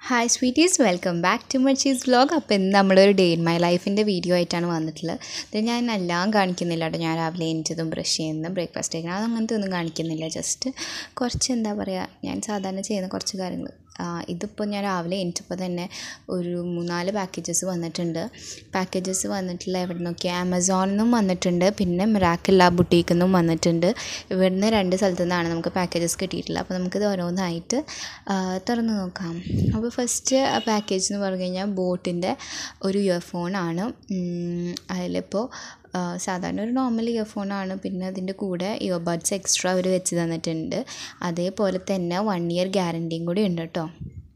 Hi sweeties welcome back to Machis vlog അപ്പോൾ ഇന്ന് നമ്മളൊരു ഡേ ഇൻ മൈ ലൈഫിൻ്റെ വീഡിയോ ആയിട്ടാണ് വന്നിട്ടുള്ളത് ഇത് ഞാൻ എല്ലാം കാണിക്കുന്നില്ല കേട്ടോ ഞാൻ രാവിലെ എണീറ്റതും ബ്രഷ് ചെയ്യുന്നതും ബ്രേക്ക്ഫാസ്റ്റ് കഴിക്കണം അത് അങ്ങനത്തെ ഒന്നും കാണിക്കുന്നില്ല ജസ്റ്റ് കുറച്ച് എന്താ പറയുക ഞാൻ സാധാരണ ചെയ്യുന്ന കുറച്ച് കാര്യങ്ങൾ ഇതിപ്പോൾ ഞാൻ രാവിലെ എണീറ്റപ്പോൾ തന്നെ ഒരു മൂന്നാല് പാക്കേജസ് വന്നിട്ടുണ്ട് പാക്കേജസ് വന്നിട്ടുള്ള എവിടെ നിന്നൊക്കെ ആമസോണിൽ നിന്നും വന്നിട്ടുണ്ട് പിന്നെ മിറാക്കില്ല ബുട്ടീക്കിൽ നിന്നും വന്നിട്ടുണ്ട് ഇവിടുന്ന് രണ്ട് സ്ഥലത്തു നിന്നാണ് നമുക്ക് പാക്കേജസ് കിട്ടിയിട്ടുള്ളത് അപ്പോൾ നമുക്കിത് ഓരോന്നായിട്ട് തുറന്ന് നോക്കാം അപ്പോൾ ഫസ്റ്റ് പാക്കേജ് എന്ന് പറഞ്ഞു കഴിഞ്ഞാൽ ബോട്ടിൻ്റെ ഒരു ഇയർഫോണാണ് അതിലിപ്പോൾ സാധാരണ ഒരു നോർമൽ ഇയർഫോണാണ് പിന്നെ അതിൻ്റെ കൂടെ ഇയർബഡ്സ് എക്സ്ട്രാ അവർ വെച്ച് തന്നിട്ടുണ്ട് അതേപോലെ തന്നെ വൺ ഇയർ ഗ്യാരൻറ്റിയും കൂടി ഉണ്ട് കേട്ടോ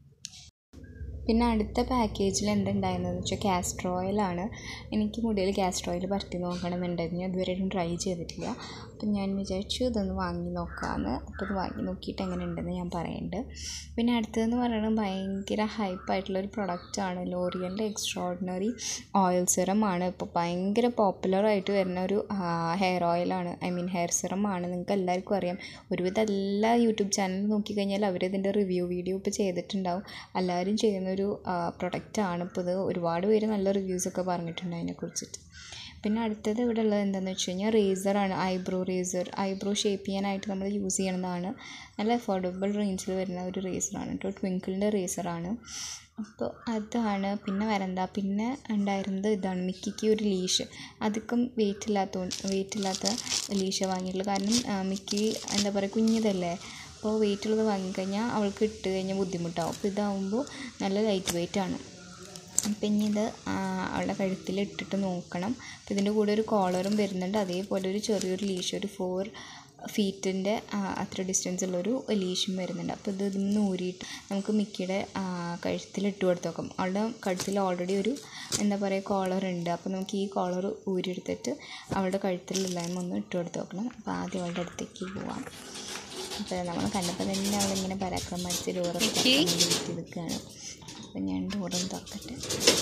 പിന്നെ അടുത്ത പാക്കേജിൽ എന്തുണ്ടായിരുന്നതെന്ന് വെച്ചാൽ കാസ്റ്റർ ഓയിലാണ് എനിക്ക് മുടിയിൽ കാസ്റ്റർ ഓയിൽ പരട്ടി നോക്കണമെന്നുണ്ടായിരുന്നു ഞാൻ ഇതുവരെയും ട്രൈ ചെയ്തിട്ടില്ല അപ്പം ഞാൻ വിചാരിച്ചു ഇതൊന്ന് വാങ്ങി നോക്കാമെന്ന് അപ്പോൾ ഇത് വാങ്ങി നോക്കിയിട്ട് എങ്ങനെ ഉണ്ടെന്ന് ഞാൻ പറയുന്നുണ്ട് പിന്നെ അടുത്തതെന്ന് പറയുന്നത് ഭയങ്കര ഹൈപ്പായിട്ടുള്ളൊരു പ്രൊഡക്റ്റാണ് ലോറിയലിൻ്റെ എക്സ്ട്രോഡിനറി ഓയിൽ സിറമാണ് ഇപ്പോൾ ഭയങ്കര പോപ്പുലറായിട്ട് വരുന്ന ഒരു ഹെയർ ഓയിലാണ് ഐ മീൻ ഹെയർ സിറമാണ് നിങ്ങൾക്ക് എല്ലാവർക്കും അറിയാം ഒരുവിധം എല്ലാ യൂട്യൂബ് ചാനൽ നോക്കിക്കഴിഞ്ഞാൽ അവരിതിൻ്റെ റിവ്യൂ വീഡിയോ ഇപ്പോൾ ചെയ്തിട്ടുണ്ടാവും എല്ലാവരും ചെയ്യുന്നൊരു പ്രൊഡക്റ്റാണ് ഇപ്പോൾ ഇത് ഒരുപാട് പേര് നല്ല റിവ്യൂസൊക്കെ പറഞ്ഞിട്ടുണ്ട് അതിനെക്കുറിച്ചിട്ട് പിന്നെ അടുത്തത് ഇവിടെ ഉള്ളത് എന്താണെന്ന് വെച്ച് കഴിഞ്ഞാൽ റേസറാണ് ഐബ്രോ റേസർ ഐബ്രോ ഷേപ്പ് ചെയ്യാനായിട്ട് നമ്മൾ യൂസ് ചെയ്യണതാണ് നല്ല അഫോർഡബിൾ റേഞ്ചിൽ വരുന്ന ഒരു റേസറാണ് കേട്ടോ ട്വിങ്കിളിൻ്റെ റേസറാണ് അപ്പോൾ അതാണ് പിന്നെ വരണ്ട പിന്നെ ഉണ്ടായിരുന്നത് ഇതാണ് മിക്കിക്ക് ഒരു ലീഷ് അധികം വെയിറ്റ് ഇല്ലാത്ത വെയിറ്റ് ഇല്ലാത്ത ലീഷ വാങ്ങിയിട്ടുള്ളൂ കാരണം മിക്കി എന്താ പറയുക കുഞ്ഞിതല്ലേ അപ്പോൾ വെയിറ്റ് ഉള്ളത് വാങ്ങിക്കഴിഞ്ഞാൽ അവൾക്ക് ഇട്ട് കഴിഞ്ഞാൽ ബുദ്ധിമുട്ടാവും അപ്പോൾ ഇതാവുമ്പോൾ നല്ല ലൈറ്റ് വെയിറ്റ് ആണ് അപ്പം ഇനി ഇത് അവളുടെ കഴുത്തിൽ ഇട്ടിട്ട് നോക്കണം അപ്പോൾ ഇതിൻ്റെ കൂടെ ഒരു കോളറും വരുന്നുണ്ട് അതേപോലെ ഒരു ചെറിയൊരു ലീഷ് ഒരു ഫോർ ഫീറ്റിൻ്റെ അത്ര ഡിസ്റ്റൻസ് ഉള്ളൊരു ലീഷും വരുന്നുണ്ട് അപ്പോൾ ഇത് ഇന്ന് ഊരിയിട്ട് നമുക്ക് മിക്കിയുടെ കഴുത്തിൽ ഇട്ട് കൊടുത്ത് നോക്കാം അവളുടെ കഴുത്തിൽ ഓൾറെഡി ഒരു എന്താ പറയുക കോളർ ഉണ്ട് അപ്പോൾ നമുക്ക് ഈ കോളർ ഊരിയെടുത്തിട്ട് അവളുടെ കഴുത്തിലുള്ളതും ഒന്ന് ഇട്ട് കൊടുത്ത് നോക്കണം അപ്പോൾ ആദ്യം അവളുടെ അടുത്തേക്ക് പോവാം അപ്പോൾ നമ്മൾ കണ്ടപ്പോൾ തന്നെ അവളിങ്ങനെ പരാക്രമിച്ച് ഡോറൊക്കെ വീട്ടിൽ നിൽക്കുകയാണ് അപ്പോൾ ഞാൻ ഡോറും തുറക്കട്ടെ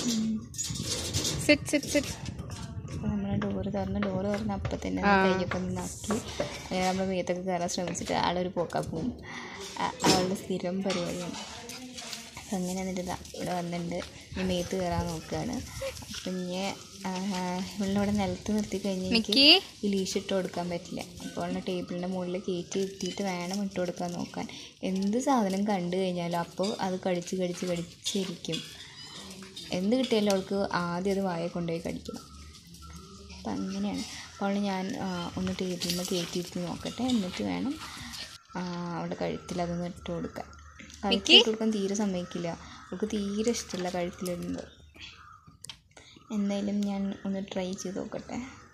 സിറ്റ് സിറ്റ് സിറ്റ് അപ്പോൾ നമ്മൾ ഡോറ് തുറന്ന് ഡോറ് തുറന്ന് അപ്പം തന്നെ കയ്യൊക്കെ ഒന്ന് നക്കി അല്ലെങ്കിൽ നമ്മൾ മേത്തൊക്കെ കയറാൻ ശ്രമിച്ചിട്ട് ആളൊരു പോക്കാ പോവും അവളുടെ സ്ഥിരം പരിപാടിയാണ് അപ്പം അങ്ങനെ എന്നിട്ട് ഇതാ ഇവിടെ വന്നിട്ടുണ്ട് ഇനി മേത്ത് കയറാൻ നോക്കുകയാണ് അപ്പം ഇനി ഇവളിവിടെ നിലത്ത് നിർത്തി കഴിഞ്ഞ് എനിക്ക് ഈ ലീഷ് ഇട്ട് കൊടുക്കാൻ പറ്റില്ല അപ്പോൾ അവളുടെ ടേബിളിൻ്റെ മുകളിൽ കയറ്റി ഇരുത്തിയിട്ട് വേണം ഇട്ട് കൊടുക്കാൻ നോക്കാൻ എന്ത് സാധനം കണ്ടു കഴിഞ്ഞാലും അപ്പോൾ അത് കടിച്ച് കടിച്ച് കടിച്ചിരിക്കും എന്ത് കിട്ടിയാലും അവൾക്ക് ആദ്യം അത് വായ കൊണ്ടുപോയി കടിക്കണം അപ്പം അങ്ങനെയാണ് അപ്പോൾ അവൾ ഞാൻ ഒന്ന് ടേബിളിൽ നിന്ന് കയറ്റിയിരുത്തി നോക്കട്ടെ എന്നിട്ട് വേണം അവളുടെ കഴുത്തിൽ അതൊന്ന് ഇട്ട് കൊടുക്കാൻ കഴുത്തിൽ ഇട്ട് കൊടുക്കാൻ തീരെ സമ്മതിക്കില്ല അവൾക്ക് തീരെ ഇഷ്ടമില്ല കഴുത്തിലിടുന്നത് എന്തായാലും ഞാൻ ഒന്ന് ട്രൈ ചെയ്ത് നോക്കട്ടെ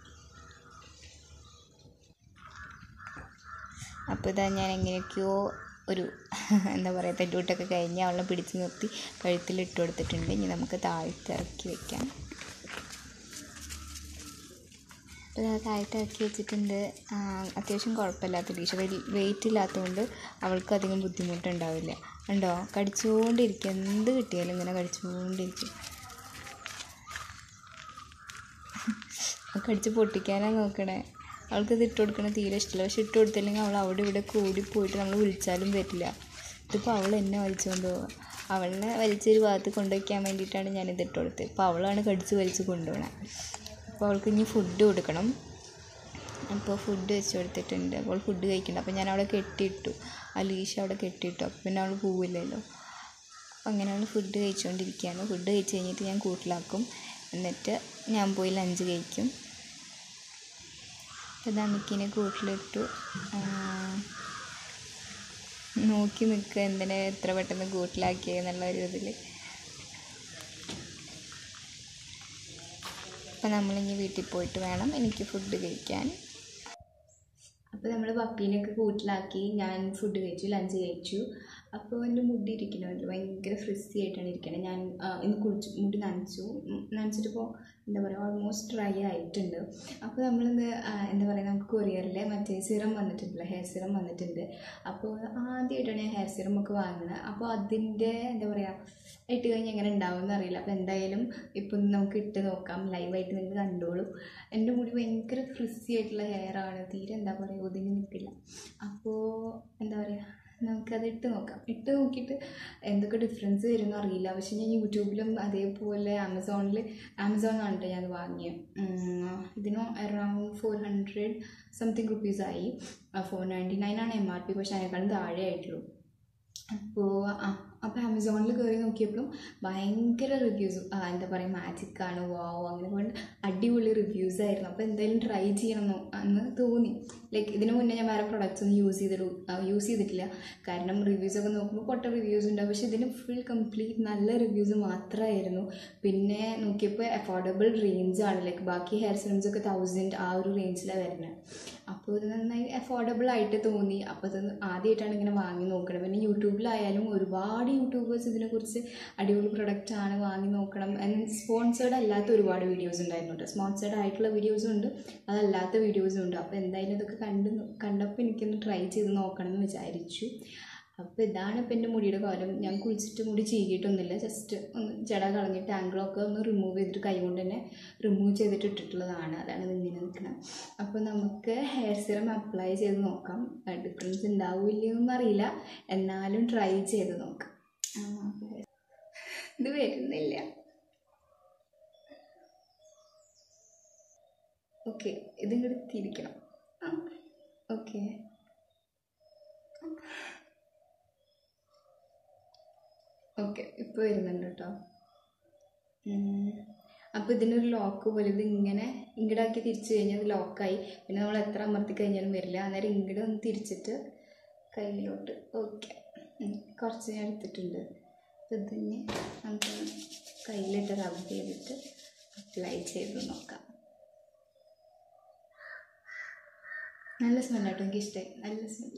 അപ്പോൾ ഇതാ ഞാൻ എങ്ങനെയൊക്കെയോ ഒരു എന്താ പറയുക തെറ്റൂട്ടൊക്കെ കഴിഞ്ഞ് അവളെ പിടിച്ച് നിർത്തി കഴുത്തിൽ ഇട്ട് കൊടുത്തിട്ടുണ്ട് ഇനി നമുക്ക് താഴ്ത്തി ഇറക്കി വെക്കാം അപ്പോൾ താഴത്ത് ഇറക്കി വെച്ചിട്ടുണ്ട് അത്യാവശ്യം കുഴപ്പമില്ലാത്ത ടീഷർ വെയിറ്റ് ഇല്ലാത്തതുകൊണ്ട് അവൾക്ക് അധികം ബുദ്ധിമുട്ടുണ്ടാവില്ല ഉണ്ടോ കടിച്ചുകൊണ്ടിരിക്കും എന്ത് കിട്ടിയാലും ഇങ്ങനെ കടിച്ചുകൊണ്ടിരിക്കും കടിച്ച് പൊട്ടിക്കാനാണ് നോക്കണേ അവൾക്ക് ഇത് ഇട്ട് കൊടുക്കണ തീരെ ഇഷ്ടമില്ല പക്ഷെ ഇട്ട് കൊടുത്തില്ലെങ്കിൽ അവൾ അവിടെ ഇവിടെ കൂടി പോയിട്ട് നമ്മൾ വിളിച്ചാലും പറ്റില്ല ഇതിപ്പോൾ അവൾ എന്നെ വലിച്ചുകൊണ്ട് പോവുക അവളിനെ വലിച്ചൊരു ഭാഗത്ത് കൊണ്ടുവയ്ക്കാൻ വേണ്ടിയിട്ടാണ് ഞാനിത് ഇട്ട് കൊടുത്തത് ഇപ്പോൾ അവളാണ് കടിച്ച് വലിച്ച് കൊണ്ടുപോകണത് അപ്പോൾ അവൾക്ക് ഇനി ഫുഡ് കൊടുക്കണം അപ്പോൾ ഫുഡ് വെച്ച് കൊടുത്തിട്ടുണ്ട് അപ്പോൾ ഫുഡ് കഴിക്കുന്നുണ്ട് അപ്പോൾ ഞാൻ അവിടെ കെട്ടിയിട്ടു ആ ലീഷ് അവിടെ കെട്ടിയിട്ടു അപ്പോൾ പിന്നെ അവൾ പോവില്ലല്ലോ അപ്പോൾ അങ്ങനെ അവൾ ഫുഡ് കഴിച്ചുകൊണ്ടിരിക്കുകയാണ് ഫുഡ് കഴിച്ച് കഴിഞ്ഞിട്ട് ഞാൻ കൂട്ടിലാക്കും എന്നിട്ട് ഞാൻ പോയി ലഞ്ച് കഴിക്കും അപ്പോൾ മിക്കിനെ കൂട്ടിലിട്ടു നോക്കി നിൽക്കുക എന്തിനാ എത്ര പെട്ടെന്ന് കൂട്ടിലാക്കിയെന്നുള്ള ഒരു ഇതിൽ അപ്പോൾ നമ്മളിനി വീട്ടിൽ പോയിട്ട് വേണം എനിക്ക് ഫുഡ് കഴിക്കാൻ അപ്പോൾ നമ്മൾ പപ്പീനൊക്കെ കൂട്ടിലാക്കി ഞാൻ ഫുഡ് കഴിച്ചു ലഞ്ച് കഴിച്ചു അപ്പോൾ എൻ്റെ മുടി ഇരിക്കണമല്ലോ ഭയങ്കര ഫ്രിസി ആയിട്ടാണ് ഇരിക്കണത് ഞാൻ ഇന്ന് കുളിച്ചു മുടി നനച്ചു നനച്ചിട്ടിപ്പോൾ എന്താ പറയുക ഓൾമോസ്റ്റ് ഡ്രൈ ആയിട്ടുണ്ട് അപ്പോൾ നമ്മളിന്ന് എന്താ പറയുക നമുക്ക് കൊറിയറിൽ മറ്റേ സിറം വന്നിട്ടുണ്ടല്ലോ ഹെയർ സിറം വന്നിട്ടുണ്ട് അപ്പോൾ ആദ്യമായിട്ടാണ് ഞാൻ ഹെയർ സിറം ഒക്കെ വാങ്ങുന്നത് അപ്പോൾ അതിൻ്റെ എന്താ പറയുക ഇട്ട് കഴിഞ്ഞാൽ എങ്ങനെ ഉണ്ടാവുമെന്ന് അറിയില്ല അപ്പോൾ എന്തായാലും ഇപ്പം നമുക്ക് ഇട്ട് നോക്കാം ലൈവായിട്ട് നിങ്ങൾ കണ്ടോളൂ എൻ്റെ മുടി ഭയങ്കര ഫ്രിസി ആയിട്ടുള്ള ഹെയർ ആണ് തീരെ എന്താ പറയുക ഒതുങ്ങി നിൽക്കില്ല അപ്പോൾ എന്താ പറയുക നമുക്കത് ഇട്ട് നോക്കാം ഇട്ട് നോക്കിയിട്ട് എന്തൊക്കെ ഡിഫറൻസ് വരുമെന്ന് അറിയില്ല പക്ഷെ ഞാൻ യൂട്യൂബിലും അതേപോലെ ആമസോണിൽ ആമസോൺ കണ്ടിട്ട് ഞാൻ വാങ്ങിയത് ഇതിന് അറൗണ്ട് ഫോർ ഹൺഡ്രഡ് സംതിങ് റുപ്പീസായി ഫോർ നയൻറ്റി നയൻ ആണ് എം ആർ പി പക്ഷേ അതിനേക്കാളും താഴെ ആയിട്ടുള്ളൂ അപ്പോൾ ആ അപ്പോൾ ആമസോണിൽ കയറി നോക്കിയപ്പോഴും ഭയങ്കര റിവ്യൂസ് എന്താ പറയുക മാജിക്കാണ് വാവ് അങ്ങനെ കൊണ്ട് അടിപൊളി റിവ്യൂസ് ആയിരുന്നു അപ്പോൾ എന്തായാലും ട്രൈ ചെയ്യണം എന്ന് തോന്നി ലൈക്ക് ഇതിനു മുന്നേ ഞാൻ വേറെ പ്രൊഡക്റ്റ്സ് ഒന്നും യൂസ് ചെയ്തിട്ട് യൂസ് ചെയ്തിട്ടില്ല കാരണം റിവ്യൂസ് ഒക്കെ നോക്കുമ്പോൾ പൊട്ട റിവ്യൂസ് ഉണ്ടാവും പക്ഷേ ഇതിന് ഫുൾ കംപ്ലീറ്റ് നല്ല റിവ്യൂസ് മാത്രമായിരുന്നു പിന്നെ നോക്കിയപ്പോൾ അഫോർഡബിൾ റേഞ്ചാണ് ലൈക്ക് ബാക്കി ഹെയർ സിറംസ് ഒക്കെ തൗസൻഡ് ആ ഒരു റേഞ്ചിലാണ് വരുന്നത് അപ്പോൾ ഇത് നന്നായി അഫോർഡബിൾ ആയിട്ട് തോന്നി അപ്പോൾ ഇത് ആദ്യമായിട്ടാണ് ഇങ്ങനെ വാങ്ങി നോക്കണം പിന്നെ യൂട്യൂബിലായാലും ഒരുപാട് യൂട്യൂബേഴ്സ് ഇതിനെക്കുറിച്ച് അടിപൊളി പ്രൊഡക്റ്റ് ആണ് വാങ്ങി നോക്കണം സ്പോൺസേർഡ് അല്ലാത്ത ഒരുപാട് വീഡിയോസ് ഉണ്ടായിരുന്നു കേട്ടോ സ്പോൺസേർഡ് ആയിട്ടുള്ള വീഡിയോസും ഉണ്ട് അതല്ലാത്ത വീഡിയോസും ഉണ്ട് അപ്പോൾ എന്തായാലും ഇതൊക്കെ കണ്ട് കണ്ടപ്പോൾ എനിക്കൊന്ന് ട്രൈ ചെയ്ത് നോക്കണം എന്ന് വിചാരിച്ചു അപ്പോൾ ഇതാണ് ഇപ്പം എൻ്റെ മുടിയുടെ കാലം ഞാൻ കുളിച്ചിട്ട് മുടി ചീകിയിട്ടൊന്നുമില്ല ജസ്റ്റ് ഒന്ന് ജട കളഞ്ഞിട്ട് ആംഗിളൊക്കെ ഒന്ന് റിമൂവ് ചെയ്തിട്ട് കൈ കൊണ്ട് തന്നെ റിമൂവ് ചെയ്തിട്ട് ഇട്ടിട്ടുള്ളതാണ് അതാണ് ഇങ്ങനെ നിൽക്കുന്നത് അപ്പോൾ നമുക്ക് ഹെയർ സിറം അപ്ലൈ ചെയ്ത് നോക്കാം ഡിഫറൻസ് ഉണ്ടാവില്ലെന്നൊന്നും അറിയില്ല എന്നാലും ട്രൈ ചെയ്ത് നോക്കാം ഇത് വരുന്നില്ല ഓക്കെ ഇതിങ്ങോട്ട് തിരിക്കണം ആ ഓക്കെ ഓക്കെ ഇപ്പോൾ വരുന്നുണ്ട് കേട്ടോ അപ്പോൾ ഇതിനൊരു ലോക്ക് പോലെ ഇത് ഇങ്ങനെ ഇങ്ങടാക്കി തിരിച്ചു കഴിഞ്ഞാൽ അത് ലോക്കായി പിന്നെ നമ്മൾ എത്ര അമർത്തി കഴിഞ്ഞാലും വരില്ല അന്നേരം ഇങ്ങോട്ട് ഒന്ന് തിരിച്ചിട്ട് കയ്യിലോട്ട് ഓക്കെ കുറച്ച് ഞാൻ എടുത്തിട്ടുണ്ട് അപ്പോൾ ഇതിന് നമുക്ക് കയ്യിലിട്ട് റബ് ചെയ്തിട്ട് അപ്ലൈ ചെയ്ത് നോക്കാം നല്ല സ്മെല്ലാട്ടോ എനിക്ക് ഇഷ്ടമായി നല്ല സ്മെല്ല്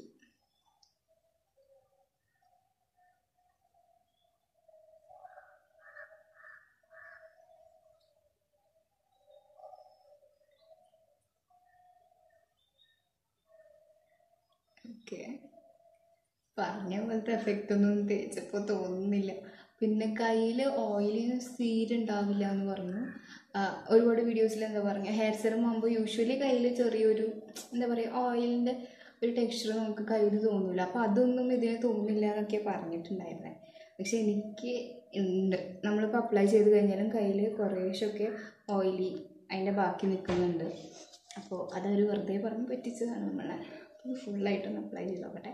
ഓക്കെ പറഞ്ഞ പോലത്തെ എഫക്റ്റ് ഒന്നും തേച്ചപ്പോൾ തോന്നുന്നില്ല പിന്നെ കയ്യിൽ ഓയിലിന് സീരുണ്ടാവില്ല എന്ന് പറഞ്ഞു ഒരുപാട് വീഡിയോസിൽ എന്താ പറയുക ഹെയർ സെറം ആകുമ്പോൾ യൂഷ്വലി കയ്യിൽ ചെറിയൊരു എന്താ പറയുക ഓയിലിൻ്റെ ഒരു ടെക്സ്ചർ നമുക്ക് കയ്യിൽ തോന്നില്ല അപ്പോൾ അതൊന്നും ഇതിന് തോന്നില്ല എന്നൊക്കെ പറഞ്ഞിട്ടുണ്ടായിരുന്നത് പക്ഷെ എനിക്ക് ഉണ്ട് നമ്മളിപ്പോൾ അപ്ലൈ ചെയ്ത് കഴിഞ്ഞാലും കയ്യിൽ കുറേശ്ശൊക്കെ ഓയിലി അതിൻ്റെ ബാക്കി നിൽക്കുന്നുണ്ട് അപ്പോൾ അതൊരു വെറുതെ പറഞ്ഞ് പറ്റിച്ചതാണ് നമ്മളെ ഫുള്ളായിട്ടൊന്ന് അപ്ലൈ ചെയ്ത് നോക്കട്ടെ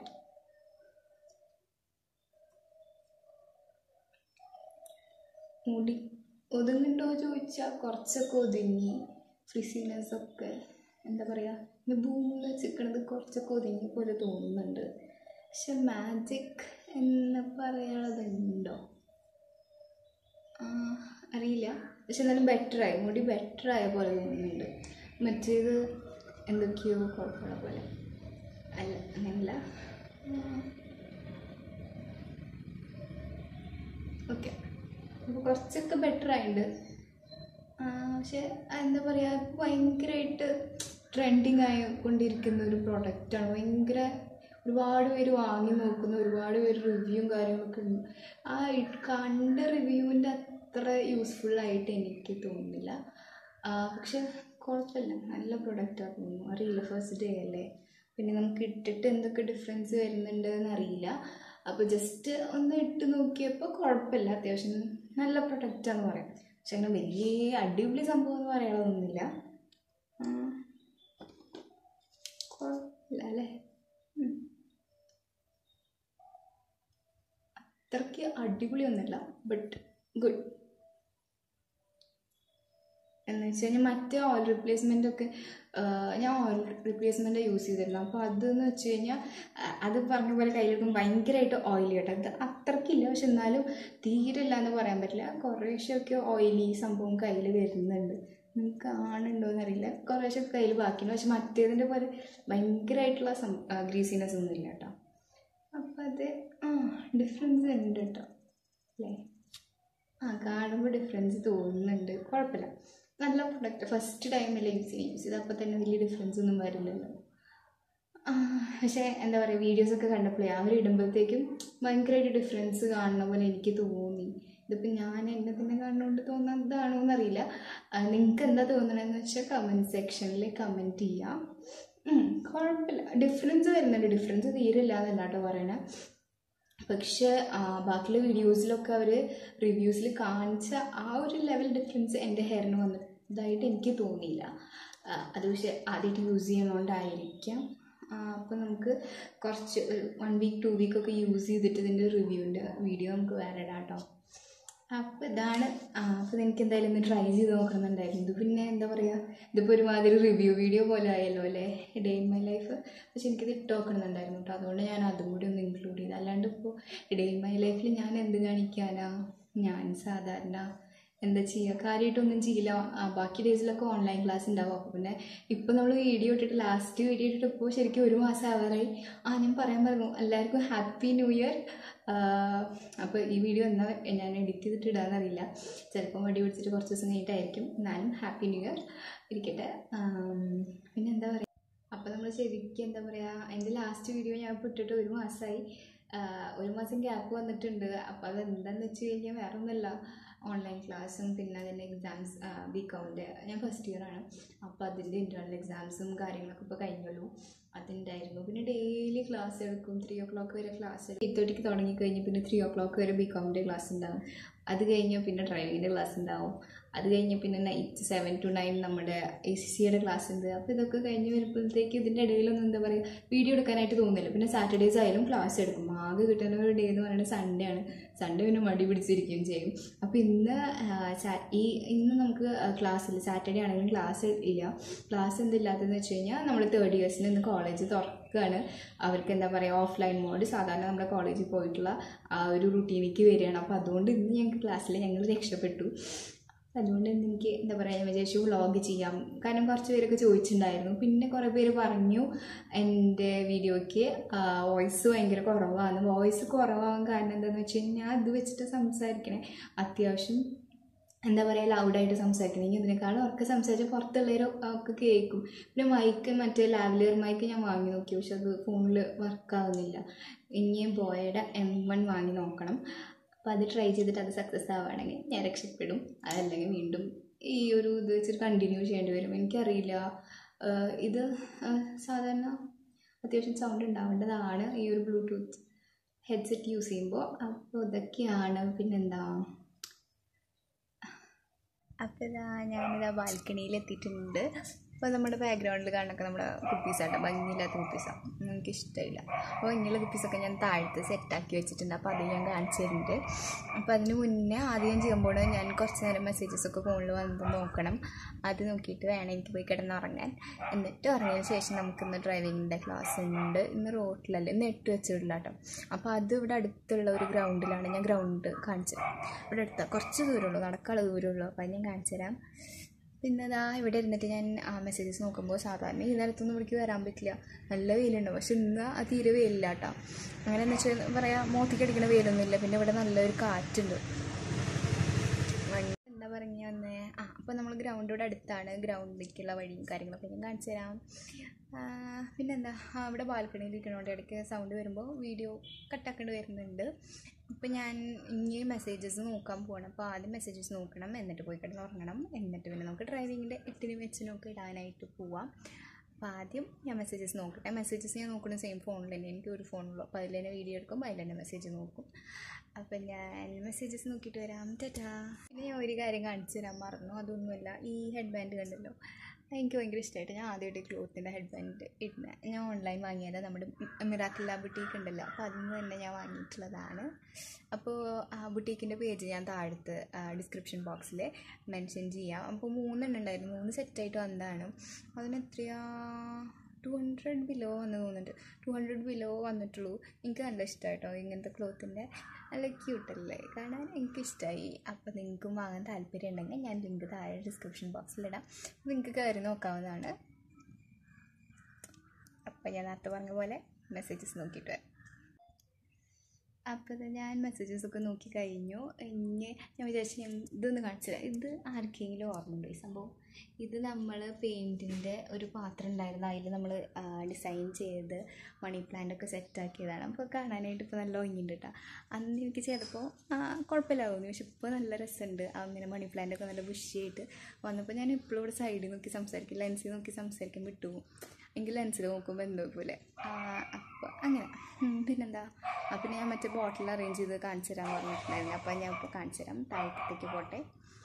മുടി ഒതുങ്ങുണ്ടോ ചോദിച്ചാൽ കുറച്ചൊക്കെ ഒതുങ്ങി ഫ്രിസിനെസ് ഒക്കെ എന്താ പറയുക ഇനി ഭൂമിയിൽ വെച്ചിരിക്കണത് കുറച്ചൊക്കെ ഒതുങ്ങിയ പോലെ തോന്നുന്നുണ്ട് പക്ഷെ മാജിക് എന്ന് പറയാനുള്ളതുണ്ടോ അറിയില്ല പക്ഷെ എന്നാലും ബെറ്ററായി മുടി ബെറ്ററായ പോലെ തോന്നുന്നുണ്ട് മറ്റേത് എന്തൊക്കെയോ കുഴപ്പമുള്ള പോലെ അല്ല അങ്ങനല്ല ഓക്കെ അപ്പോൾ കുറച്ചൊക്കെ ബെറ്റർ ആയിട്ടുണ്ട് പക്ഷെ എന്താ പറയുക ഭയങ്കരമായിട്ട് ട്രെൻഡിങ് ആയിക്കൊണ്ടിരിക്കുന്ന ഒരു പ്രൊഡക്റ്റാണ് ഭയങ്കര ഒരുപാട് പേര് വാങ്ങി നോക്കുന്ന ഒരുപാട് പേര് റിവ്യൂവും കാര്യങ്ങളൊക്കെ ഉണ്ട് ആ കണ്ട റിവ്യൂവിൻ്റെ അത്ര യൂസ്ഫുള്ളായിട്ട് എനിക്ക് തോന്നുന്നില്ല പക്ഷെ കുഴപ്പമില്ല നല്ല പ്രൊഡക്റ്റാണ് തോന്നുന്നു അറിയില്ല ഫസ്റ്റ് ഡേ അല്ലേ പിന്നെ നമുക്ക് ഇട്ടിട്ട് എന്തൊക്കെ ഡിഫറൻസ് വരുന്നുണ്ട് എന്നറിയില്ല അപ്പോൾ ജസ്റ്റ് ഒന്ന് ഇട്ട് നോക്കിയപ്പോൾ കുഴപ്പമില്ല അത്യാവശ്യം നല്ല പ്രൊഡക്റ്റാന്ന് പറയാം പക്ഷെ അങ്ങനെ വലിയ അടിപൊളി സംഭവം എന്ന് പറയാനൊന്നുമില്ല കുഴപ്പമില്ല അല്ലേ അത്രയ്ക്ക് അടിപൊളിയൊന്നുമില്ല ബട്ട് ഗുഡ് എന്ന് വെച്ച് കഴിഞ്ഞാൽ മറ്റേ ഓയിൽ റിപ്ലേസ്മെൻ്റ് ഒക്കെ ഞാൻ ഓയിൽ റിപ്ലേസ്മെൻ്റ് യൂസ് ചെയ്തിരുന്നു അപ്പോൾ അതെന്ന് വെച്ച് കഴിഞ്ഞാൽ അത് പറഞ്ഞ പോലെ കയ്യിലെടുക്കും ഭയങ്കരമായിട്ട് ഓയിലി കേട്ടോ അത് അത്രയ്ക്കില്ല പക്ഷെ എന്നാലും തീരില്ല എന്ന് പറയാൻ പറ്റില്ല കുറേശ്ശൊക്കെ ഓയിലി സംഭവം കയ്യിൽ വരുന്നുണ്ട് നിങ്ങൾക്ക് കാണുന്നുണ്ടോ എന്നറിയില്ല കുറേശ്ശൊക്കെ കയ്യിൽ ബാക്കിയുണ്ട് പക്ഷെ മറ്റേതിൻ്റെ പോലെ ഭയങ്കരമായിട്ടുള്ള സം ഗ്രീസിനെസ് ഒന്നും ഇല്ല കേട്ടോ അപ്പം അത് ആ ഡിഫറൻസ് ഉണ്ട് കേട്ടോ അല്ലേ ആ കാണുമ്പോൾ ഡിഫറൻസ് തോന്നുന്നുണ്ട് കുഴപ്പമില്ല നല്ല പ്രൊഡക്റ്റ് ഫസ്റ്റ് ടൈമല്ലേ യൂസ് ചെയ്ത് യൂസ് ചെയ്ത് അപ്പോൾ തന്നെ വലിയ ഡിഫറൻസ് ഒന്നും വരില്ലല്ലോ പക്ഷേ എന്താ പറയുക വീഡിയോസൊക്കെ കണ്ടപ്പോഴേ അവർ ഇടുമ്പോഴത്തേക്കും ഭയങ്കരമായിട്ട് ഡിഫറൻസ് കാണുന്ന പോലെ എനിക്ക് തോന്നി ഇതിപ്പോൾ ഞാൻ എന്നെ തന്നെ കാണുന്നതുകൊണ്ട് തോന്നുന്നതാണോ എന്നറിയില്ല നിങ്ങൾക്ക് എന്താ തോന്നണമെന്ന് വെച്ചാൽ കമൻറ്റ് സെക്ഷനിൽ കമൻറ്റ് ചെയ്യാം ഉം, കുഴപ്പമില്ല ഡിഫറൻസ് വരുന്നുണ്ട് ഡിഫറൻസ് തീരെ ഇല്ല എന്നല്ല കേട്ടോ പറയണേ പക്ഷെ ആ, ബാക്കിയുള്ള വീഡിയോസിലൊക്കെ അവർ റിവ്യൂസിൽ കാണിച്ച ആ ഒരു ലെവൽ ഡിഫറൻസ് എൻ്റെ ഹെയറിന് വന്നതായിട്ട് എനിക്ക് തോന്നിയില്ല ആ, അത് പക്ഷെ ആദ്യമായിട്ട് യൂസ് ചെയ്യുന്നതുകൊണ്ടായിരിക്കാം അപ്പോൾ നമുക്ക് കുറച്ച് വൺ വീക്ക് ടു വീക്ക് ഒക്കെ യൂസ് ചെയ്തിട്ട് ഇതിൻ്റെ റിവ്യൂവിൻ്റെ വീഡിയോ നമുക്ക് വേറെ ഇടാം കേട്ടോ അപ്പോൾ ഇതാണ് അപ്പോൾ എനിക്ക് എന്തായാലും ഒന്ന് ട്രൈ ചെയ്ത് നോക്കണമെന്നുണ്ടായിരുന്നു ഇത് പിന്നെ എന്താ പറയുക ഇതിപ്പോൾ ഒരുമാതിരി റിവ്യൂ വീഡിയോ പോലെ ആയല്ലോ അല്ലേ ഡേ ഇൻ മൈ ലൈഫ് പക്ഷെ എനിക്കിത് ഇട്ട് നോക്കണമെന്നുണ്ടായിരുന്നു കേട്ടോ അതുകൊണ്ട് ഞാൻ അതും കൂടി ഒന്ന് ഇൻക്ലൂഡ് ചെയ്തു അല്ലാണ്ട് ഇപ്പോൾ ഡേ ഇൻ മൈ ലൈഫിൽ ഞാൻ എന്ത് കാണിക്കാനാ ഞാൻ സാധാരണ എന്താ ചെയ്യുക കാര്യമായിട്ടൊന്നും ചെയ്യില്ല ആ, ബാക്കി ഡേയ്സിലൊക്കെ ഓൺലൈൻ ക്ലാസ് ഉണ്ടാവും അപ്പോൾ പിന്നെ ഇപ്പോൾ നമ്മൾ വീഡിയോ ഇട്ടിട്ട് ലാസ്റ്റ് വീഡിയോ ഇട്ടിട്ട് ഇപ്പോൾ ശരിക്കും ഒരു മാസം ആവാറായി ആ ഞാൻ പറയാൻ പറഞ്ഞു എല്ലാവർക്കും ഹാപ്പി ന്യൂ ഇയർ അപ്പോൾ ഈ വീഡിയോ എന്നാ ഞാൻ എഡിറ്റ് ചെയ്തിട്ട് ഇടാന്നറിയില്ല ചിലപ്പോൾ മടി പിടിച്ചിട്ട് കുറച്ച് ദിവസം കഴിഞ്ഞിട്ടായിരിക്കും എന്നാലും ഹാപ്പി ന്യൂ ഇയർ ഇരിക്കട്ടെ ആം, പിന്നെ എന്താ പറയുക അപ്പോൾ നമ്മൾ ശരിക്കും എന്താ പറയുക എൻ്റെ ലാസ്റ്റ് വീഡിയോ ഞാൻ ഇപ്പോൾ ഇട്ടിട്ട് ഒരു മാസമായി ഒരു മാസം ഗ്യാപ്പ് വന്നിട്ടുണ്ട് അപ്പോൾ അത് എന്താണെന്ന് വെച്ച് കഴിഞ്ഞാൽ വേറെ ഒന്നുമല്ല ഓൺലൈൻ ക്ലാസ്സും പിന്നെ അതിൻ്റെ എക്സാംസ് ബി കോമിൻ്റെ ഞാൻ ഫസ്റ്റ് ഇയർ ആണ് അപ്പോൾ അതിൻ്റെ ഇൻറ്റേർണൽ എക്സാംസും കാര്യങ്ങളൊക്കെ ഇപ്പോൾ കഴിഞ്ഞല്ലോ അതുണ്ടായിരുന്നു പിന്നെ ഡെയിലി ക്ലാസ് എടുക്കും ത്രീ ഓ ക്ലോക്ക് വരെ ക്ലാസ് എയ്റ്റ് തേർട്ടിക്ക് തുടങ്ങി കഴിഞ്ഞ് പിന്നെ ത്രീ ഓ ക്ലോക്ക് വരെ ബി കോമിൻ്റെ ക്ലാസ് ഉണ്ടാവും അത് കഴിഞ്ഞ് പിന്നെ ഡ്രൈവിങ്ങിൻ്റെ ക്ലാസ് ഉണ്ടാവും അത് കഴിഞ്ഞ് പിന്നെ നൈറ്റ് സെവൻ ടു നയൻ നമ്മുടെ എ സി സിയുടെ ക്ലാസ് ഉണ്ട് അപ്പോൾ ഇതൊക്കെ കഴിഞ്ഞ് വരുമ്പോഴത്തേക്ക് ഇതിൻ്റെ ഇടയിലൊന്നും എന്താ പറയുക വീഡിയോ എടുക്കാനായിട്ട് തോന്നില്ല പിന്നെ സാറ്റർഡേസ് ആയാലും ക്ലാസ് എടുക്കും ആകെ കിട്ടുന്ന ഒരു ഡേ എന്ന് പറയുന്നത് സൺഡേ ആണ് സൺഡേ പിന്നെ മടി പിടിച്ചിരിക്കുകയും ചെയ്യും അപ്പോൾ ഇന്ന് ആ, സാ- ഈ ഇന്ന് നമുക്ക് ക്ലാസ് ഇല്ല സാറ്റർഡേ ആണെങ്കിലും ക്ലാസ് ഇല്ല ക്ലാസ് എന്തില്ലാത്തതെന്ന് വെച്ച് കഴിഞ്ഞാൽ നമ്മൾ തേർഡ് ഇയേഴ്സിന് ഇന്ന് കോളേജ് തുറക്കുകയാണ് അവർക്ക് എന്താ പറയുക ഓഫ്ലൈൻ മോഡ് സാധാരണ നമ്മുടെ കോളേജിൽ പോയിട്ടുള്ള ആ ഒരു റുട്ടീനിലേക്ക് വരികയാണ് അപ്പോൾ അതുകൊണ്ട് ഇന്ന് ഞങ്ങൾക്ക് ക്ലാസ്സിൽ ഞങ്ങൾ രക്ഷപ്പെട്ടു അതുകൊണ്ട് ഇന്ന് എനിക്ക് എന്താ പറയുക ഞാൻ വിചാരിച്ചു വ്ളോഗ് ചെയ്യാം കാരണം കുറച്ച് പേരൊക്കെ ചോദിച്ചിട്ടുണ്ടായിരുന്നു പിന്നെ കുറേ പേര് പറഞ്ഞു എൻ്റെ വീഡിയോയ്ക്ക് വോയിസ് ഭയങ്കര കുറവാണ് വോയിസ് കുറവാകാൻ കാരണം എന്താണെന്ന് വെച്ച് കഴിഞ്ഞാൽ ഞാൻ ഇത് വെച്ചിട്ട് സംസാരിക്കണേ അത്യാവശ്യം എന്താ പറയുക ലൗഡായിട്ട് സംസാരിക്കണമെങ്കിൽ ഇതിനേക്കാളും ഉറക്കെ സംസാരിച്ച് പുറത്തുള്ളവർ ഒക്കെ കേൾക്കും പിന്നെ മൈക്ക് മറ്റേ ലാവലിയർ മൈക്ക് ഞാൻ വാങ്ങി നോക്കി പക്ഷെ അത് ഫോണിൽ വർക്കാവുന്നില്ല ഇനിയും ബോയയുടെ എം വൺ വാങ്ങി നോക്കണം അപ്പോൾ അത് ട്രൈ ചെയ്തിട്ട് അത് സക്സസ് ആവുകയാണെങ്കിൽ ഞാൻ രക്ഷപ്പെടും അതല്ലെങ്കിൽ വീണ്ടും ഈ ഒരു ഇത് വെച്ചിട്ട് കണ്ടിന്യൂ ചെയ്യേണ്ടി വരും എനിക്കറിയില്ല ആഹ് ഇത് ആഹ് സാധാരണ അത്യാവശ്യം സൗണ്ട് ഉണ്ടാവേണ്ടതാണ് ഈ ഒരു ബ്ലൂടൂത്ത് ഹെഡ്സെറ്റ് യൂസ് ചെയ്യുമ്പോൾ അപ്പോൾ ഇതൊക്കെയാണ് പിന്നെന്താ അപ്പോൾ ഇതാ ഞാനിതാ ബാൽക്കണിയിൽ എത്തിയിട്ടുണ്ട് അപ്പോൾ നമ്മുടെ ബാക്ക്ഗ്രൗണ്ടിൽ കാണുന്നൊക്കെ നമ്മുടെ കുപ്പീസാട്ടോ ഭംഗിയില്ലാത്ത കുപ്പീസാണ് എനിക്ക് ഇഷ്ടമില്ല അപ്പോൾ ഭംഗിയുള്ള കുപ്പീസൊക്കെ ഞാൻ താഴത്ത് സെറ്റാക്കി വെച്ചിട്ടുണ്ട് അപ്പോൾ അത് ഞാൻ കാണിച്ചു തരുന്നുണ്ട് അപ്പോൾ അതിന് മുന്നേ ആദ്യം ചെയ്യുമ്പോൾ ഞാൻ കുറച്ച് നേരം മെസ്സേജസ് ഒക്കെ ഫോണിൽ വന്നപ്പോൾ നോക്കണം അത് നോക്കിയിട്ട് വേണം എനിക്ക് പോയി കിടന്നുറങ്ങാൻ എന്നിട്ട് ഉറങ്ങിയതിന് ശേഷം നമുക്കിന്ന് ഡ്രൈവിങ്ങിൻ്റെ ക്ലാസ് ഉണ്ട് ഇന്ന് റോട്ടിലല്ല ഇന്ന് എട്ട് വെച്ചിട്ടില്ല കേട്ടോ അപ്പോൾ അത് ഇവിടെ അടുത്തുള്ള ഒരു ഗ്രൗണ്ടിലാണ് ഞാൻ ഗ്രൗണ്ട് കാണിച്ചത് ഇവിടെ അടുത്ത കുറച്ച് ദൂരമുള്ളൂ നടക്കാനുള്ള ദൂരമുള്ളൂ അപ്പോൾ അത് ഞാൻ കാണിച്ചു തരാം പിന്നെ അതാ ഇവിടെ ഇരുന്നിട്ട് ഞാൻ ആ മെസ്സേജസ് നോക്കുമ്പോൾ സാധാരണ ഈ നേരത്തൊന്നും ഇവിടേക്ക് വരാൻ പറ്റില്ല നല്ല വെയിലുണ്ട് പക്ഷെ ഇന്ന് ആ തീരെ വെയിലില്ല കേട്ടോ അങ്ങനെ എന്ന് വെച്ചാൽ പറയാം മോത്തിക്ക് അടിക്കുന്ന വെയിലൊന്നുമില്ല പിന്നെ ഇവിടെ നല്ലൊരു കാറ്റുണ്ട് മഞ്ഞ് എന്താ പറഞ്ഞ വന്നേ ആ അപ്പോൾ നമ്മൾ ഗ്രൗണ്ടിവിടെ അടുത്താണ് ഗ്രൗണ്ടിലേക്കുള്ള വഴിയും കാര്യങ്ങളൊക്കെ ഞാൻ കാണിച്ചു തരാം ആ, പിന്നെന്താ ആ, ഇവിടെ ബാൽക്കണിയിൽ ഇരിക്കണോണ്ട് ഇടയ്ക്ക് സൗണ്ട് വരുമ്പോൾ വീഡിയോ കട്ടാക്കേണ്ടി വരുന്നുണ്ട് ഇപ്പം ഞാൻ ഇനി മെസ്സേജസ് നോക്കാൻ പോകണം അപ്പോൾ ആദ്യം മെസ്സേജസ് നോക്കണം എന്നിട്ട് പോയി കിടന്ന് ഉറങ്ങണം എന്നിട്ട് പിന്നെ നമുക്ക് ഡ്രൈവിങ്ങിൻ്റെ എട്ടിനും വെച്ചിനൊക്കെ ഇടാനായിട്ട് പോവാം അപ്പോൾ ആദ്യം ഞാൻ മെസ്സേജസ് നോക്കട്ടെ മെസ്സേജസ് ഞാൻ നോക്കുന്ന സെയിം ഫോണിൽ തന്നെ എനിക്ക് ഒരു ഫോണുള്ളൂ അപ്പോൾ അതിൽ തന്നെ വീഡിയോ എടുക്കും അതിൽ തന്നെ മെസ്സേജ് നോക്കും അപ്പം ഞാൻ മെസ്സേജസ് നോക്കിയിട്ട് വരാം ടാറ്റാ പിന്നെ ഞാൻ ഒരു കാര്യം കാണിച്ചു തരാൻ മറന്നു അതൊന്നുമല്ല ഈ ഹെഡ് ബാൻഡ് കണ്ടല്ലോ എനിക്ക് ഭയങ്കര ഇഷ്ടമായിട്ട് ഞാൻ ആദ്യമായിട്ട് ക്ലോത്തിൻ്റെ ഹെഡ് ബാൻഡ് ഇടുന്നത് ഞാൻ ഓൺലൈൻ വാങ്ങിയത് നമ്മുടെ മിറാക്കില്ല ബുട്ടീക്ക് ഉണ്ടല്ലോ അപ്പോൾ അതിൽ നിന്ന് തന്നെ ഞാൻ വാങ്ങിയിട്ടുള്ളതാണ് അപ്പോൾ ആ ബുട്ടീക്കിൻ്റെ പേജ് ഞാൻ താഴത്ത് ഡിസ്ക്രിപ്ഷൻ ബോക്സിൽ മെൻഷൻ ചെയ്യാം അപ്പോൾ മൂന്നെണ്ണം ഉണ്ടായിരുന്നു മൂന്ന് സെറ്റായിട്ട് വന്നതാണ് അതിന് എത്രയാ ടു ഹൺഡ്രഡ് ബിലോ വന്ന് തോന്നുന്നുണ്ട് ടു ഹൺഡ്രഡ് ബിലോ വന്നിട്ടുള്ളൂ എനിക്ക് നല്ല ഇഷ്ടമായിട്ടോ ഇങ്ങനത്തെ ക്ലോത്തിൻ്റെ നല്ല ക്യൂട്ടല്ലേ കാണാൻ എനിക്കിഷ്ടമായി അപ്പോൾ നിങ്ങൾക്കും വാങ്ങാൻ താല്പര്യം ഉണ്ടെങ്കിൽ ഞാൻ ലിങ്ക് താഴെ ഡിസ്ക്രിപ്ഷൻ ബോക്സിലിടാം നിങ്ങൾക്ക് കയറി നോക്കാവുന്നതാണ് അപ്പോൾ ഞാൻ നേരത്തെ പറഞ്ഞ പോലെ മെസ്സേജസ് നോക്കിയിട്ട് വരാം അപ്പോൾ ഇത് ഞാൻ മെസ്സേജസ് ഒക്കെ നോക്കി കഴിഞ്ഞു ഇനി ഞാൻ വിചാരിച്ചു ഞാൻ ഇതൊന്ന് കാണിച്ചില്ല ഇത് ആർക്കെങ്കിലും ഓർമ്മയുണ്ടോ ഈ സംഭവം ഇത് നമ്മൾ പെയിൻറ്റിൻ്റെ ഒരു പാത്രം ഉണ്ടായിരുന്നു അതിൽ നമ്മൾ ഡിസൈൻ ചെയ്ത് മണി പ്ലാന്റ് ഒക്കെ സെറ്റാക്കിയതാണ് അപ്പോൾ കാണാനായിട്ട് ഇപ്പോൾ നല്ല ഭംഗിയുണ്ട് കേട്ടോ അന്ന് എനിക്ക് ചെയ്തപ്പോൾ കുഴപ്പമില്ലാവുന്നു പക്ഷെ ഇപ്പോൾ നല്ല രസമുണ്ട് അങ്ങനെ മണി പ്ലാന്റ് ഒക്കെ നല്ല ബുഷിയായിട്ട് വന്നപ്പോൾ ഞാൻ ഇപ്പോഴും ഇവിടെ സൈഡിൽ നോക്കി സംസാരിക്കും ലെൻസിൽ നോക്കി സംസാരിക്കാൻ വിട്ടുപോകും എങ്കിൽ ലെൻസിൽ നോക്കുമ്പോൾ എന്തോ പോലെ അപ്പോൾ അങ്ങനെ ഉം, പിന്നെന്താ അപ്പം ഞാൻ മറ്റേ ബോട്ടിൽ അറേഞ്ച് ചെയ്ത് കാണിച്ചു തരാൻ പറഞ്ഞിട്ടുണ്ടായിരുന്നു അപ്പം ഞാൻ ഇപ്പോൾ കാണിച്ചു തരാം താഴത്തേക്ക് പോട്ടെ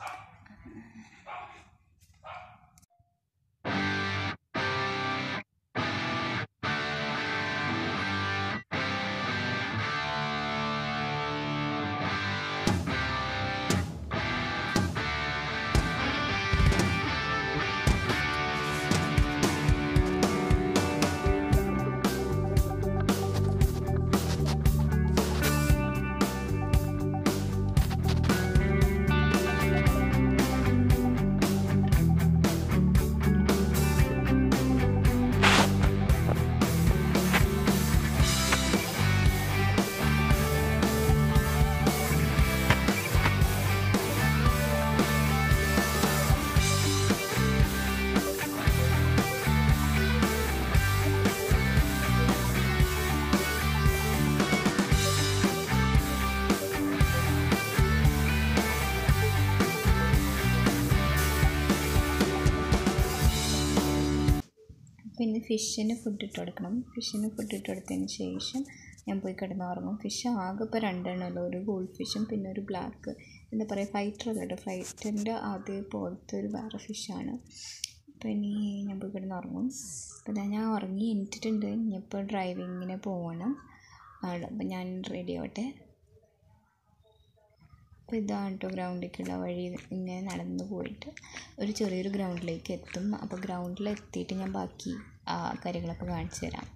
പിന്നെ ഫിഷിന് ഫുഡ് ഇട്ട് കൊടുക്കണം ഫിഷിന് ഫുഡ് ഇട്ട് കൊടുത്തതിന് ശേഷം ഞാൻ പോയി കിടന്നുറങ്ങും ഫിഷ് ആകെ ഇപ്പോൾ രണ്ടെണ്ണമല്ലോ ഒരു ഗോൾഡ് ഫിഷും പിന്നെ ഒരു ബ്ലാക്ക് എന്താ പറയുക ഫൈറ്റർ അല്ല കേട്ടോ ഫൈറ്ററിൻ്റെ അതേപോലത്തെ ഒരു വേറെ ഫിഷാണ് അപ്പോൾ ഇനി ഞാൻ പോയി കിടന്നുറങ്ങും അപ്പോൾ ഇതാ ഞാൻ ഉറങ്ങി എണീറ്റിട്ടുണ്ട് ഇനിയിപ്പോൾ ഡ്രൈവിങ്ങിന് പോകണം അപ്പം ഞാൻ റെഡി ആവട്ടെ അപ്പോൾ ഇതാണ് കേട്ടോ ഗ്രൗണ്ടിലേക്കുള്ള വഴി ഇങ്ങനെ നടന്ന് പോയിട്ട് ഒരു ചെറിയൊരു ഗ്രൗണ്ടിലേക്ക് എത്തും അപ്പോൾ ഗ്രൗണ്ടിൽ എത്തിയിട്ട് ഞാൻ ബാക്കി ആ കാര്യങ്ങളൊക്കെ കാണിച്ചു തരാം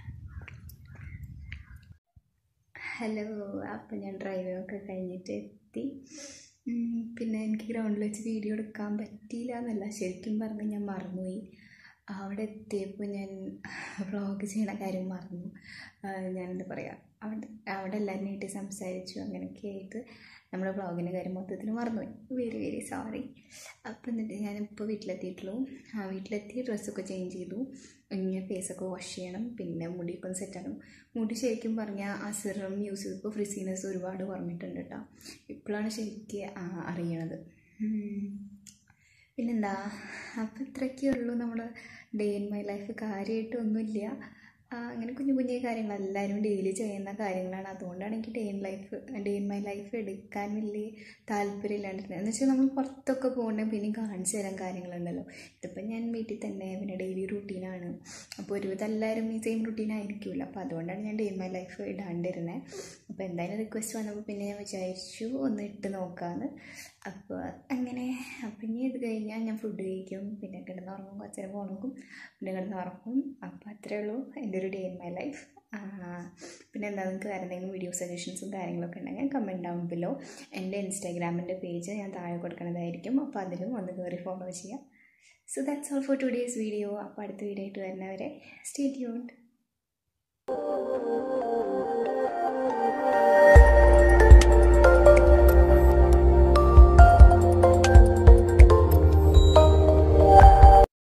ഹലോ അപ്പോൾ ഞാൻ ഡ്രൈവിംഗ് ഒക്കെ കഴിഞ്ഞിട്ട് എത്തി ഉം, പിന്നെ എനിക്ക് ഗ്രൗണ്ടിൽ വെച്ച് വീഡിയോ എടുക്കാൻ പറ്റിയില്ല എന്നല്ല ശരിക്കും പറഞ്ഞാൽ ഞാൻ മറന്നുപോയി അവിടെ എത്തിയപ്പോൾ ഞാൻ വ്ളോഗ് ചെയ്യണ കാര്യം മറന്നു ആ, ഞാൻ എന്താ പറയുക അവിടെ അവിടെ എല്ലാവരുമായിട്ട് സംസാരിച്ചു അങ്ങനെയൊക്കെ ആയിട്ട് നമ്മുടെ വ്ളോഗിൻ്റെ കാര്യം മൊത്തത്തിൽ മറന്നുപോയി വെരി വെരി സോറി അപ്പം എന്നിട്ട് ഞാനിപ്പോൾ വീട്ടിലെത്തിയിട്ടുള്ളൂ ആ വീട്ടിലെത്തി ഡ്രസ്സൊക്കെ ചേഞ്ച് ചെയ്തു ഇനി ഫേസൊക്കെ വാഷ് ചെയ്യണം പിന്നെ മുടിയൊക്കെ ഒന്ന് സെറ്റാക്കണം മുടി ശരിക്കും പറഞ്ഞാൽ ആ സിറം യൂസ് ചെയ്തപ്പോൾ ഫ്രിസീനെസ് ഒരുപാട് കുറഞ്ഞിട്ടുണ്ട് കേട്ടോ ഇപ്പോഴാണ് ശരിക്ക് ആ, അറിയണത് ഉം. പിന്നെന്താ അപ്പം ഇത്രയൊക്കെ ഉള്ളൂ നമ്മുടെ ഡേ ഇൻ മൈ ലൈഫ് കാര്യമായിട്ടൊന്നുമില്ല ആ, അങ്ങനെ കുഞ്ഞു കുഞ്ഞു കാര്യങ്ങൾ എല്ലാവരും ഡെയിലി ചെയ്യുന്ന കാര്യങ്ങളാണ് അതുകൊണ്ടാണ് എനിക്ക് day in life day in my life എടുക്കാൻ വലിയ താല്പര്യമില്ലാണ്ടിരുന്നത് എന്ന് വെച്ചാൽ നമ്മൾ പുറത്തൊക്കെ പോകണ്ടേ പിന്നെ കാണിച്ചു തരാൻ കാര്യങ്ങളുണ്ടല്ലോ ഇതിപ്പോൾ ഞാൻ വീട്ടിൽ തന്നെ പിന്നെ ഡെയിലി റുട്ടീനാണ് അപ്പോൾ ഒരുവിധം എല്ലാവരും ഈ സെയിം റുട്ടീൻ ആയിരിക്കുമല്ലോ അപ്പോൾ അതുകൊണ്ടാണ് ഞാൻ ഡേ ഇൻ മൈ ലൈഫ് ഇടാണ്ടിരുന്നത് അപ്പോൾ എന്തായാലും റിക്വസ്റ്റ് വന്നപ്പോൾ പിന്നെ ഞാൻ വിചാരിച്ചു ഒന്ന് ഇട്ട് നോക്കാമെന്ന് അപ്പോൾ അങ്ങനെ അപ്പം ഇനി ഇത് കഴിഞ്ഞാൽ ഞാൻ ഫുഡ് കഴിക്കും പിന്നെ കിടന്നുറങ്ങും കുറച്ച് നേരം ഫോൺ നോക്കും പിന്നെ കിടന്നുറങ്ങും അപ്പോൾ അത്രേ ഉള്ളൂ എൻ്റെ ഒരു ഡേ ഇൻ മൈ ലൈഫ് പിന്നെ എന്താ നിങ്ങൾക്ക് വേറെ എന്തെങ്കിലും വീഡിയോ സജഷൻസും കാര്യങ്ങളൊക്കെ ഉണ്ടെങ്കിൽ കമൻറ്റ് ഡൗൺ ബിലോ എൻ്റെ ഇൻസ്റ്റാഗ്രാമിൻ്റെ പേജ് ഞാൻ താഴെ കൊടുക്കുന്നതായിരിക്കും അപ്പോൾ അതിലും ഒന്ന് കയറി ഫോളോ ചെയ്യാം so that's all for today's video അപ്പോൾ അടുത്ത വീഡിയോ ആയിട്ട് വരുന്നവരെ സ്റ്റേ ട്യൂൺഡ്